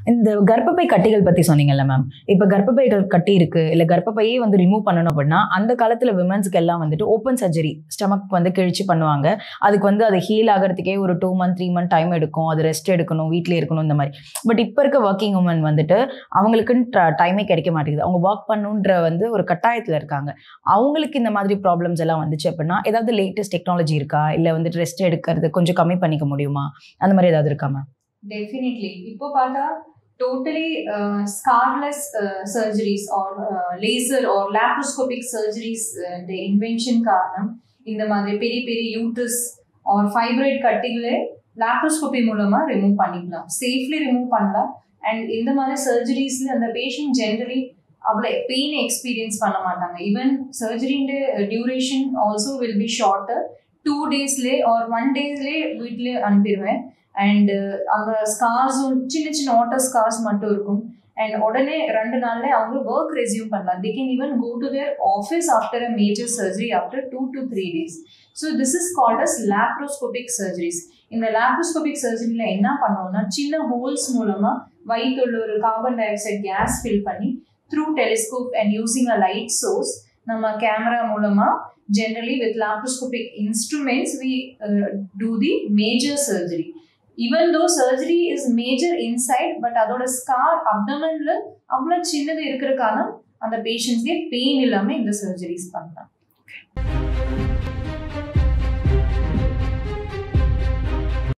இந்த கர்ப்பப்பை கட்டிகள் பத்தி சொன்னீங்கல்ல மேம் இப்போ கர்ப்பப்பைகள் கட்டி இருக்கு இல்ல கர்ப்பப்பையே வந்து ரிமூவ் பண்ணணும் அப்படின்னா அந்த காலத்துல விமன்ஸ்க்கு எல்லாம் வந்துட்டு ஓப்பன் சர்ஜரி ஸ்டமக் வந்து கிழிச்சு பண்ணுவாங்க அதுக்கு வந்து அது ஹீல் ஆகிறதுக்கே ஒரு two month three month time எடுக்கும் அது ரெஸ்ட் எடுக்கணும் வீட்டிலே இருக்கணும் இந்த மாதிரி பட் இப்போ இருக்க ஒர்க்கிங் உமன் வந்துட்டு அவங்களுக்குன்னு டைமே கிடைக்க மாட்டேங்குது அவங்க ஒர்க் பண்ணுன்ற வந்து ஒரு கட்டாயத்தில் இருக்காங்க அவங்களுக்கு இந்த மாதிரி ப்ராப்ளம்ஸ் எல்லாம் வந்துச்சு அப்படின்னா ஏதாவது லேட்டஸ்ட் டெக்னாலஜி இருக்கா இல்லை வந்துட்டு ரெஸ்ட் எடுக்கிறது கொஞ்சம் கம்மி பண்ணிக்க முடியுமா அந்த மாதிரி ஏதாவது இருக்கா மேம் டெஃபினெட்லி இப்போ பார்த்தா totally scarless surgeries or laser or laparoscopic surgeries இந்த இன்வென்ஷன் காரணம் இந்த மாதிரி பெரிய பெரிய யூட்ரஸ் ஆர் ஃபைப்ராய்ட் கட்டிகளே லேப்ரோஸ்கோபி மூலமா ரிமூவ் பண்ணிக்கலாம் சேஃப்லி ரிமூவ் பண்ணலாம் அண்ட் இந்த மாதிரி சர்ஜரிஸ்ல அந்த பேஷண்ட் ஜென்ரலி அவ்வளோ பெயின் எக்ஸ்பீரியன்ஸ் பண்ண மாட்டாங்க ஈவன் சர்ஜரின்ற duration also will be shorter two டேஸ்லே ஆர் ஒன் டேஸ்லே வீட்டிலே அனுப்பிடுவேன் அண்ட் அந்த ஸ்கார்ஸும் சின்ன சின்ன வாட்டர் ஸ்கார்ஸ் மட்டும் இருக்கும் அண்ட் உடனே ரெண்டு நாள்ல அவங்க ஒர்க் ரெசியூம் பண்ணலாம் they can even go to their office after a major surgery after two to three days so this is called as laparoscopic surgeries இந்த லேப்ரோஸ்கோபிக் சர்ஜரியில் என்ன பண்ணோம்னா சின்ன ஹோல்ஸ் மூலமா வயிற்றுள்ள ஒரு carbon dioxide gas fill பண்ணி through telescope and using a light source நம்ம கேமரா மூலமா generally with laparoscopic instruments we uh, do the major surgery even though surgery is major inside but அதோட scar அப்டமன்ல அவ்வளோ சின்னது இருக்கிற காரணம் அந்த பேஷண்ட்ஸ்க்கு பெயின் இல்லாமல் இந்த சர்ஜரிஸ் பண்ணலாம்